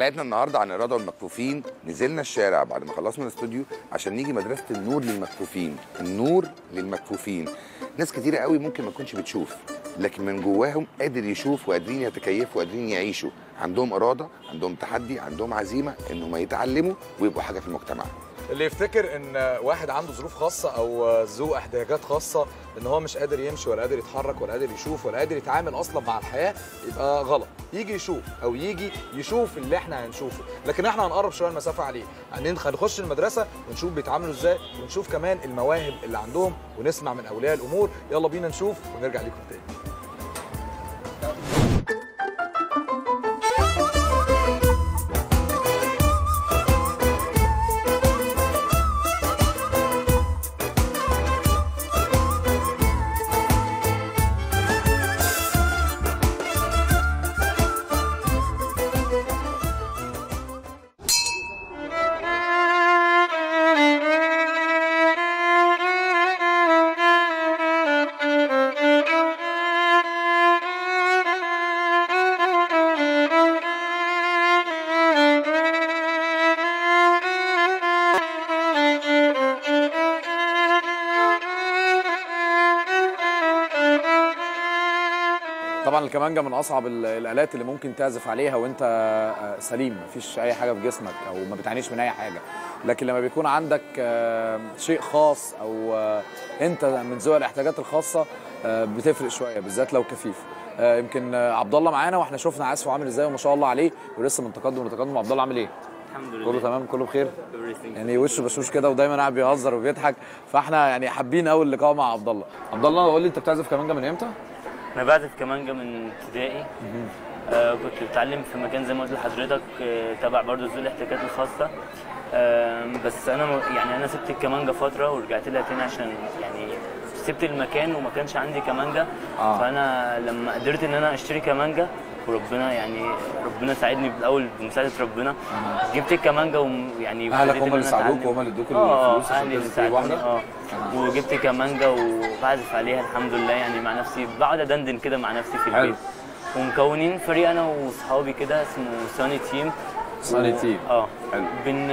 حلقتنا النهارده عن الرضا والمكفوفين نزلنا الشارع بعد ما خلصنا الاستوديو عشان نيجي مدرسه النور للمكفوفين النور للمكفوفين ناس كتيره قوي ممكن ما تكونش بتشوف لكن من جواهم قادر يشوف وقادرين يتكيفوا وقادرين يعيشوا عندهم اراده عندهم تحدي عندهم عزيمه انهم يتعلموا ويبقوا حاجه في المجتمع اللي يفتكر ان واحد عنده ظروف خاصه او ذو احتياجات خاصه ان هو مش قادر يمشي ولا قادر يتحرك ولا قادر يشوف ولا قادر يتعامل اصلا مع الحياه يبقى غلط يجي يشوف او يجي يشوف اللي احنا هنشوفه لكن احنا هنقرب شويه المسافه عليه هنخ- هنخش المدرسه ونشوف بيتعاملوا ازاي ونشوف كمان المواهب اللي عندهم ونسمع من اولياء الامور يلا بينا نشوف ونرجع لكم تاني طبعا الكمانجا من اصعب ال- الالات اللي ممكن تعزف عليها وانت آه، سليم مفيش اي حاجه في جسمك او ما بتعانيش من اي حاجه لكن لما بيكون عندك آه، شيء خاص او آه، انت من ذوي الاحتياجات الخاصه آه، بتفرق شويه بالذات لو كفيف آه، يمكن آه، عبد الله معانا واحنا شفنا عازفه عامل ازاي وما شاء الله عليه ولسه من تقدم لتقدم عبد الله عامل ايه الحمد لله كله تمام كله بخير everything يعني وشه بشوش كده ودايما قاعد بيهزر وبيضحك فاحنا يعني حابين قوي اللقاء مع عبد الله عبد الله قول لي انت بتعزف كمانجا من امتى انا بعزف كمانجا من ابتدائي آه كنت بتعلم في مكان زي ما قلت لحضرتك آه تبع برضه ذوي الاحتياجات الخاصه آه بس انا م- يعني انا سبت الكمانجا فتره ورجعت لها تاني عشان يعني سبت المكان وما كانش عندي كمانجا آه. فانا لما قدرت ان انا اشتري كمانجا وربنا يعني ربنا ساعدني بالاول بمساعده ربنا جبت الكمانجا ويعني اهلك وابتديت هم إن اللي أنا ساعدوك أتعلم. وهم اللي ادوك اه الفلوس عشان اهلي اللي تجيب ساعدوني واحده اه وجبت كمانجا وبعزف عليها الحمد لله يعني مع نفسي بقعد ادندن كده مع نفسي في حلو. البيت ومكونين فريق انا واصحابي كده اسمه سوني تيم سوني و- تيم. اه حلو. بن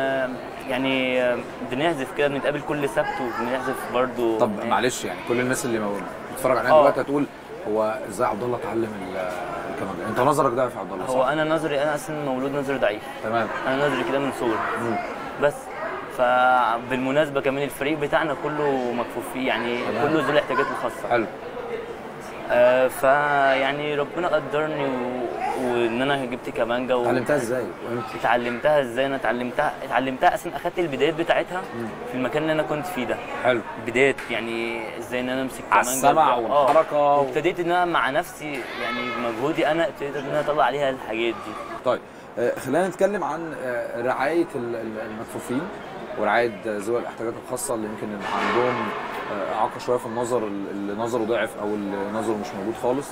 يعني بنعزف كده بنتقابل كل سبت وبنعزف برضو طب معلش يعني كل الناس اللي مو- بتتفرج علينا آه. دلوقتي هتقول هو ازاي عبد الله اتعلم ال- الكمانجا انت نظرك ضعيف يا عبد الله هو صح؟ انا نظري انا اصلا مولود نظري ضعيف تمام انا نظري كده من صغري بس فبالمناسبه كمان الفريق بتاعنا كله مكفوفين يعني تمام. كله ذوي الاحتياجات الخاصه حلو آه فيعني ربنا قدرني و... وان انا جبت كمانجا و... اتعلمتها ازاي وامتى؟ اتعلمتها ازاي انا اتعلمتها اتعلمتها اصلا اخدت البدايات بتاعتها في المكان اللي انا كنت فيه ده حلو بدايات يعني ازاي ان انا امسك على كمانجا السمع آه. والحركة و- وابتديت ان انا مع نفسي يعني بمجهودي انا ابتديت ان انا اطلع عليها الحاجات دي طيب آه، خلينا نتكلم عن آه، رعايه ال- ال- المكفوفين ورعايه ذوي الاحتياجات الخاصه اللي يمكن عندهم آه، اعاقه شويه في النظر اللي نظره ضعف او اللي نظره مش موجود خالص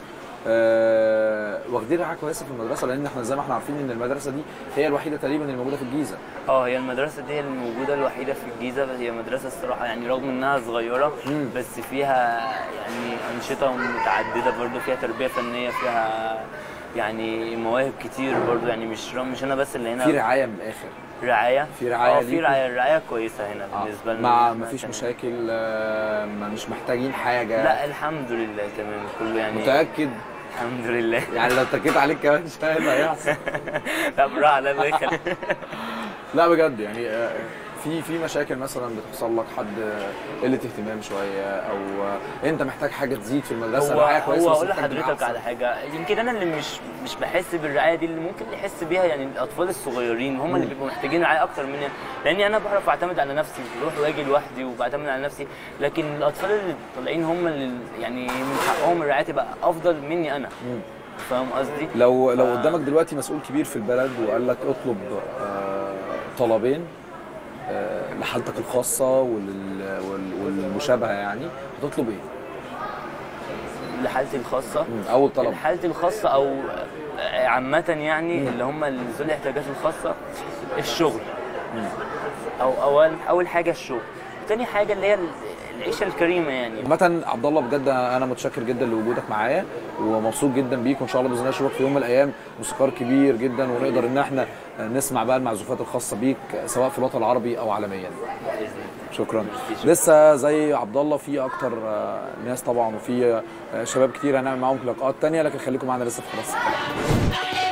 آه، واخدين رعايه كويسه في المدرسه لان احنا زي ما احنا عارفين ان المدرسه دي هي الوحيده تقريبا اللي موجوده في الجيزه اه هي المدرسة دي الموجودة الوحيدة في الجيزة بس هي مدرسة الصراحة يعني رغم انها صغيرة مم. بس فيها يعني أنشطة متعددة برضو فيها تربية فنية فيها يعني مواهب كتير برضو يعني مش مش انا بس اللي هنا في رعايه من الاخر رعاية في رعاية اه في ليكم؟ رعاية الرعاية كويسة هنا آه، بالنسبة لنا مع إحنا مفيش كان- مشاكل آه، ما مش محتاجين حاجه لا الحمد لله تمام كله يعني متاكد الحمد لله يعني لو اتكيت عليك كمان شويه ده هيحصل لا بالراحة لا الله يخليك لا بجد يعني آه، في في مشاكل مثلا بتحصل لك حد آه، قله اهتمام شويه او آه، انت محتاج حاجه تزيد في المدرسه هو رعاية كويسة هو بس اقول محتاج لحضرتك أحسن. على حاجه يمكن انا اللي مش مش بحس بالرعايه دي اللي ممكن يحس بيها يعني الاطفال الصغيرين هم اللي بيبقوا محتاجين رعايه اكتر مني لاني انا بعرف اعتمد على نفسي بروح واجي لوحدي وبعتمد على نفسي لكن الاطفال اللي طالعين هم اللي يعني من حقهم الرعايه تبقى افضل مني انا فاهم قصدي؟ لو لو ف- قدامك دلوقتي مسؤول كبير في البلد وقال لك اطلب آه، طلبين آه، لحالتك الخاصه ولل- وال- والمشابهه يعني هتطلب ايه؟ لحالتي الخاصه مم، اول طلب حالتي الخاصه او عامه يعني اللي هم ذوي الاحتياجات الخاصه الشغل او اول اول حاجه الشغل وتاني حاجه اللي هي العيشه الكريمه يعني عامة عبد الله بجد انا متشكر جدا لوجودك معايا ومبسوط جدا بيك وان شاء الله باذن الله اشوفك في يوم من الايام موسيقار كبير جدا ونقدر ان احنا نسمع بقى المعزوفات الخاصه بيك سواء في الوطن العربي او عالميا شكرا لسه زي عبد الله في اكتر آه، ناس طبعا وفي آه، شباب كتير هنعمل معاهم لقاءات تانية لكن خليكم معانا لسه في خلاص الكلام